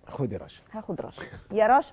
خدي رشا هاخد رشا يا رشا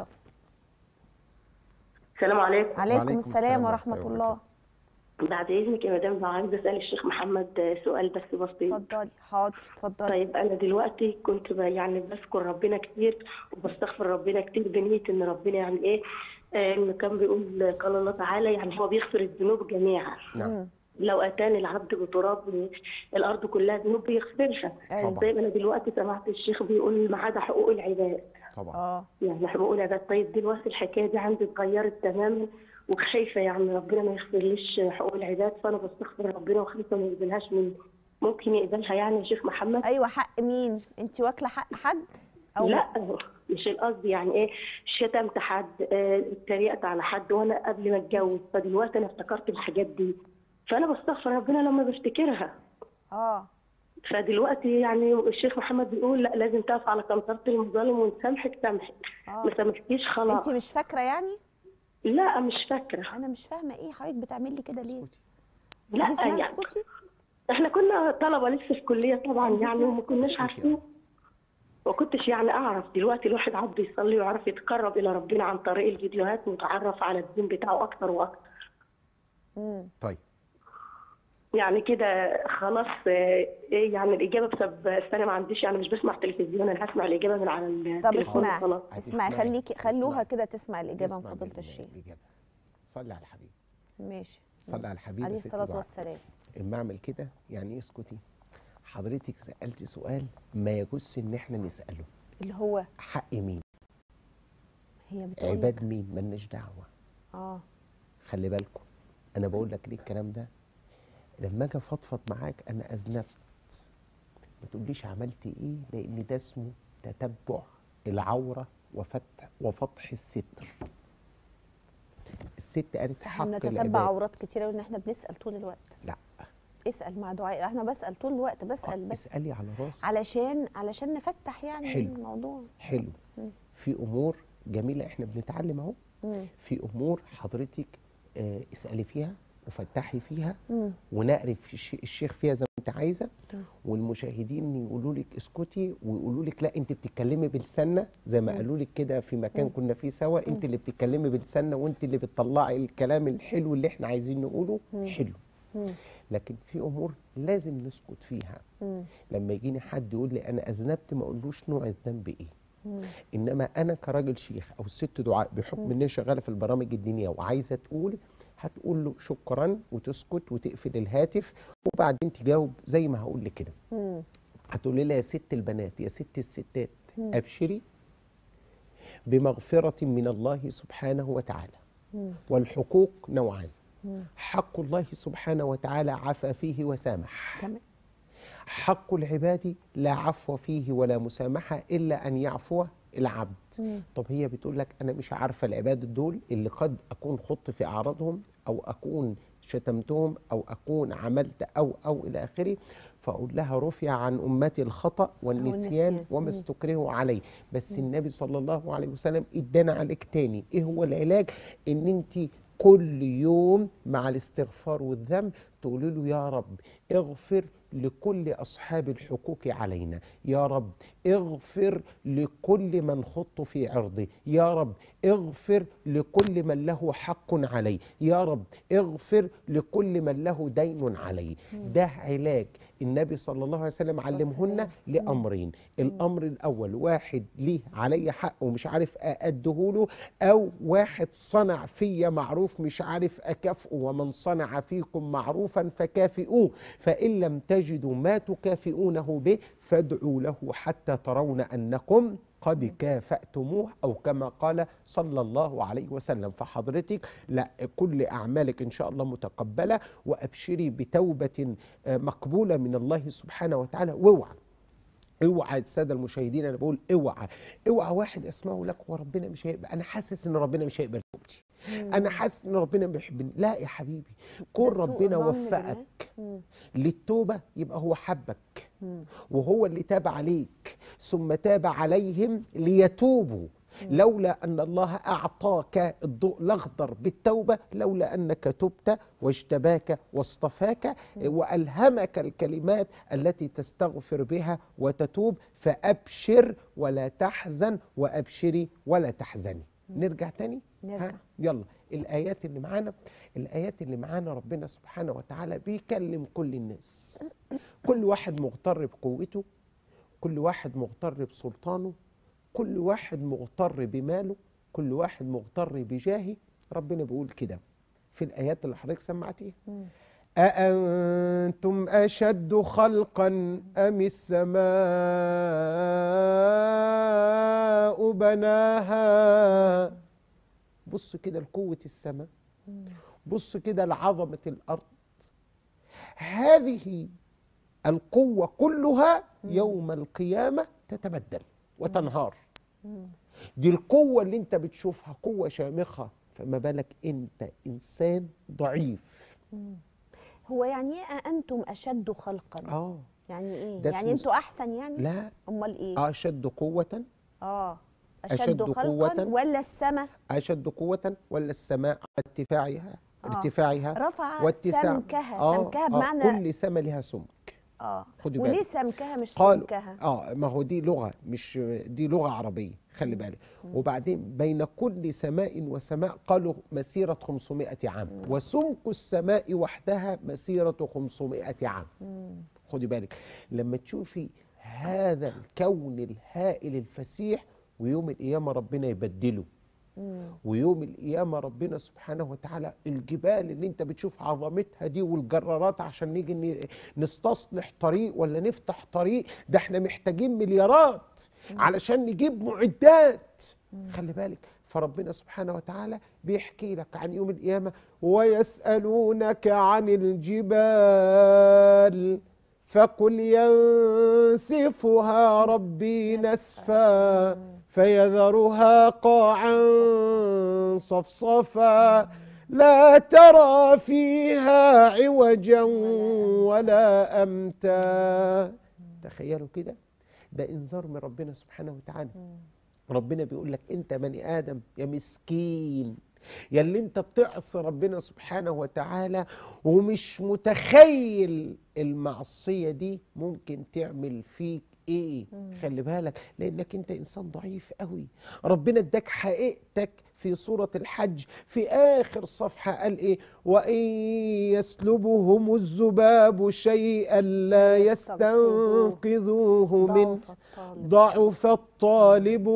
السلام عليكم عليكم, وعليكم السلام السلام ورحمه ورحمة الله بعد اذنك يا مدام لو عايزه اسال الشيخ محمد سؤال بس بسيط اتفضلي حاضر اتفضلي طيب انا دلوقتي كنت ب- يعني بذكر ربنا كتير وبستغفر ربنا كتير بنيه ان ربنا يعني ايه آه، انه كان بيقول قال الله تعالى يعني هو بيغفر الذنوب جميعا نعم لو اتاني العبد بتراب الارض كلها ذنوب بيغفرها أيوة. طبعا. طيب انا دلوقتي سمعت الشيخ بيقول ما عدا حقوق العباد طبعا اه يعني حقوق العباد طيب دلوقتي الحكايه دي عندي اتغيرت تماما وخايفه يعني ربنا ما يغفرليش حقوق العباد فانا بستغفر ربنا وخايفه ما يقبلهاش من ممكن يقبلها يعني يا شيخ محمد ايوه حق مين انت واكله حق حد او لا مش القصد يعني ايه شتمت حد آه، اتريقت على حد وانا قبل ما اتجوز فدلوقتي انا افتكرت الحاجات دي فانا بستغفر ربنا لما بفتكرها اه فدلوقتي يعني الشيخ محمد بيقول لا لازم تقف على قنطرة المظالم ونسامحك سامحك اه ما سامحكيش خلاص انت مش فاكره يعني لا مش فاكره انا مش فاهمه ايه حضرتك بتعمل لي كده ليه اسكتي لا دي اسمها يعني اسكتي احنا كنا طلبه لسه في الكليه طبعا دي يعني اسمها وما كناش اسكتي. عارفين ما كنتش يعني اعرف دلوقتي الواحد عبد يصلي ويعرف يتقرب الى ربنا عن طريق الفيديوهات ويتعرف على الدين بتاعه اكتر واكتر امم طيب يعني كده خلاص آه، ايه يعني الاجابه بسبب أصل انا ما عنديش يعني مش بسمع تلفزيون انا هسمع الاجابه من على طب التليفون اسمعي خلاص اسمعي هتسمعي. خليكي خلوها اسمعي. كده تسمع الاجابه من اسمع فضيله الإجابة- الشيخ الإجابة صلي على الحبيب ماشي صلي على الحبيب عليه يا ست الصلاه دعاء. والسلام اما اعمل كده يعني ايه اسكتي حضرتك سالتي سؤال ما يجوز ان احنا نساله اللي هو حق مين هي بتقول عباد لك مين ملناش دعوه اه خلي بالكم انا بقول لك ليه الكلام ده لما اجي افضفض معاك انا اذنبت ما تقوليش عملت ايه لان ده اسمه تتبع العوره وفتح وفتح الستر الست قالت احنا حق بنتتبع العباد عورات كتيره وان احنا بنسال طول الوقت لا اسال مع دعاء احنا بسال طول الوقت بسال آه، بس اسالي على راسي علشان علشان نفتح يعني حلو. الموضوع حلو مم. في امور جميله احنا بنتعلم اهو مم. في امور حضرتك آه، اسالي فيها وفتحي فيها مم. ونقري في الش- الشيخ فيها زي ما انت عايزه مم. والمشاهدين يقولوا لك اسكتي ويقولوا لك لا انت بتتكلمي بلساننا زي ما قالوا لك كده في مكان كنا فيه سوا انت اللي بتتكلمي بلساننا وانت اللي بتطلعي الكلام الحلو اللي احنا عايزين نقوله حلو مم. لكن في امور لازم نسكت فيها مم. لما يجيني حد يقول لي انا اذنبت ما اقولوش نوع الذنب ايه مم. انما انا كراجل شيخ او ست دعاء بحكم ان هي شغاله في البرامج الدينيه وعايزه تقول هتقول له شكرا وتسكت وتقفل الهاتف وبعدين تجاوب زي ما هقول لك كده مم. هتقولي لها يا ست البنات يا ست الستات ابشري بمغفره من الله سبحانه وتعالى مم. والحقوق نوعان مم. حق الله سبحانه وتعالى عفى فيه وسامح تمام حق العباد لا عفو فيه ولا مسامحة إلا أن يعفو العبد مم. طب هي بتقول لك أنا مش عارفة العباد دول اللي قد أكون خضت في أعراضهم أو أكون شتمتهم أو أكون عملت أو أو إلى آخره فأقول لها رفع عن أمتي الخطأ والنسيان والنسيان. وما مم. استكرهوا عليه بس النبي صلى الله عليه وسلم ادانا عليك تاني إيه هو العلاج إن أنت كل يوم مع الاستغفار والذنب تقولي له يا رب اغفر لكل أصحاب الحقوق علينا يا رب اغفر لكل من خط في عرضي يا رب اغفر لكل من له حق علي يا رب اغفر لكل من له دين علي ده علاج النبي صلى الله عليه وسلم علمهن لأمرين الأمر الأول واحد ليه علي حق ومش عارف أدهوله أو واحد صنع في معروف مش عارف أكافئه ومن صنع فيكم معروفا فكافئوه فإن لم تجدوا ما تكافئونه به فادعوا له حتى ترون أنكم قد كافأتموه أو كما قال صلى الله عليه وسلم فحضرتك لا كل أعمالك إن شاء الله متقبلة وأبشري بتوبة آه، مقبولة من الله سبحانه وتعالى واوعى اوعى الساده المشاهدين انا بقول اوعى اوعى واحد اسمعه لك وربنا مش هيقبل انا حاسس ان ربنا مش هيقبل توبتي انا حاسس ان ربنا بيحبني لا يا حبيبي كون ده سوء ربنا ظن وفقك مم. للتوبه يبقى هو حبك مم. وهو اللي تاب عليك ثم تاب عليهم ليتوبوا لولا أن الله أعطاك الضوء الأخضر بالتوبة لولا أنك تبت واجتباك واصطفاك وألهمك الكلمات التي تستغفر بها وتتوب فأبشر ولا تحزن وأبشري ولا تحزني نرجع تاني نرجع. ها يلا الآيات اللي معانا الآيات اللي معانا ربنا سبحانه وتعالى بيكلم كل الناس كل واحد مغتر بقوته كل واحد مغتر بسلطانه كل واحد مغتر بماله كل واحد مغتر بجاهه ربنا بيقول كده في الآيات اللي حضرتك سمعتيها أأنتم أشد خلقا أم السماء بناها بص كده لقوة السماء بص كده لعظمة الأرض هذه القوة كلها يوم القيامة تتبدل وتنهار دي القوة اللي انت بتشوفها قوة شامخة فما بالك انت انسان ضعيف هو يعني ايه انتم اشد خلقا اه يعني ايه ده يعني اسمه انتوا احسن يعني لا امال ايه اشد قوة اه أشد اشد خلقا قوة. ولا السماء اشد قوة ولا السماء على ارتفاعها آه. ارتفاعها رفع واتساع سمكها آه، سمكها آه، بمعنى كل سماء لها سمك اه خدي وليه بالك. سمكها مش قالوا سمكها اه ما هو دي لغه مش دي لغه عربيه خلي بالك وبعدين بين كل سماء وسماء قالوا مسيره 500 عام وسمك السماء وحدها مسيره 500 عام خدي بالك لما تشوفي هذا الكون الهائل الفسيح ويوم القيامه ربنا يبدله ويوم القيامة ربنا سبحانه وتعالى الجبال اللي انت بتشوف عظمتها دي والجرارات عشان نيجي ن- نستصلح طريق ولا نفتح طريق ده احنا محتاجين مليارات علشان نجيب معدات خلي بالك فربنا سبحانه وتعالى بيحكي لك عن يوم القيامة ويسألونك عن الجبال فقل ينسفها ربي نسفا فيذرها قاعا صفصفا لا ترى فيها عوجا ولا أمتا تخيلوا كده ده إنذار من ربنا سبحانه وتعالى ربنا بيقول لك انت بني ادم يا مسكين يا اللي انت بتعصي ربنا سبحانه وتعالى ومش متخيل المعصيه دي ممكن تعمل فيك ايه خلي بالك لانك انت انسان ضعيف قوي ربنا اداك حقيقتك في سوره الحج في اخر صفحه قال ايه وان يسلبهم الذباب شيئا لا يستنقذوه منه ضعف الطالب ضعف الطالب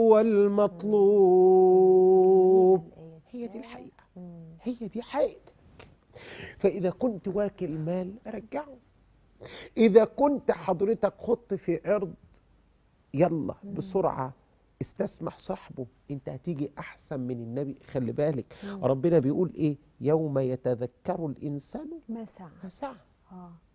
والمطلوب هي دي الحقيقة هي دي حقيقتك فإذا كنت واكل مال رجعه إذا كنت حضرتك خط في عرض يلا بسرعة استسمح صاحبه انت هتيجي احسن من النبي خلي بالك ربنا بيقول ايه يوم يتذكر الانسان ما سعى ما سعى اه